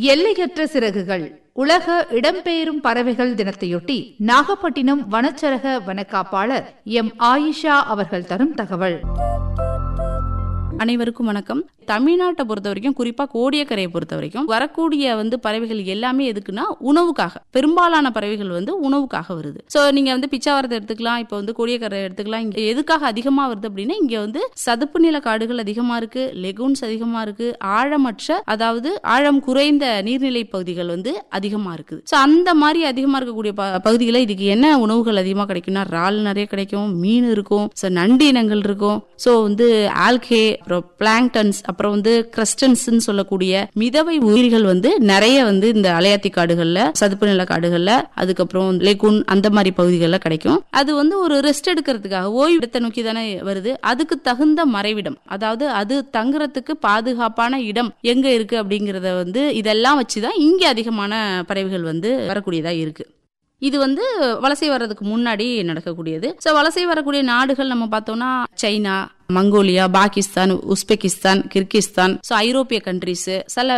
எல்லையற்ற சிறகுகள் உலக இடம்பெயரும் பறவைகள் தினத்தையொட்டி நாகப்பட்டினம் வனச்சரக வனக்காப்பாளர் எம் ஆயிஷா அவர்கள் தரும் தகவல் அனைவருக்கும் வணக்கம் தமிழ்நாட்டை பொறுத்த வரைக்கும் குறிப்பா கோடியக்கரையை பொறுத்த வரைக்கும் வரக்கூடிய வந்து பறவைகள் எல்லாமே எதுக்குன்னா உணவுக்காக பெரும்பாலான பறவைகள் வந்து உணவுக்காக வருது சோ நீங்க வந்து பிச்சாவரத்தை எடுத்துக்கலாம் இப்போ வந்து கோடியக்கரை எடுத்துக்கலாம் இங்க எதுக்காக அதிகமா வருது அப்படின்னா இங்க வந்து சதுப்பு நில காடுகள் அதிகமா இருக்கு லெகுன்ஸ் அதிகமா இருக்கு ஆழமற்ற அதாவது ஆழம் குறைந்த நீர்நிலை பகுதிகள் வந்து அதிகமா இருக்குது சோ அந்த மாதிரி அதிகமா இருக்கக்கூடிய ப- பகுதிகளில் இதுக்கு என்ன உணவுகள் அதிகமா கிடைக்கும்னா இறால் நிறைய கிடைக்கும் மீன் இருக்கும் ஸோ நண்டு இனங்கள் இருக்கும் ஸோ வந்து ஆல்கே அப்புறம் பிளாங்டன்ஸ் அப்புறம் வந்து கிரஸ்டன்ஸ்னு சொல்லக்கூடிய மிதவை உயிரிகள் வந்து நிறைய வந்து இந்த அலையாத்தி காடுகள்ல சதுப்பு நில காடுகள்ல அதுக்கப்புறம் லெகுன் அந்த மாதிரி பகுதிகளில் கிடைக்கும் அது வந்து ஒரு ரெஸ்ட் எடுக்கிறதுக்காக ஓய்வு இடத்தை நோக்கி தானே வருது அதுக்கு தகுந்த மறைவிடம் அதாவது அது தங்குறதுக்கு பாதுகாப்பான இடம் எங்க இருக்கு அப்படிங்கறத வந்து இதெல்லாம் வச்சுதான் இங்க அதிகமான பறவைகள் வந்து வரக்கூடியதா இருக்கு இது வந்து வலசை வர்றதுக்கு முன்னாடி நடக்கக்கூடியது ஸோ வலசை வரக்கூடிய நாடுகள் நம்ம பார்த்தோம்னா China Mongolia Pakistan Uzbekistan Kyrgyzstan so ஐரோப்பிய கண்ட்ரிஸ் சில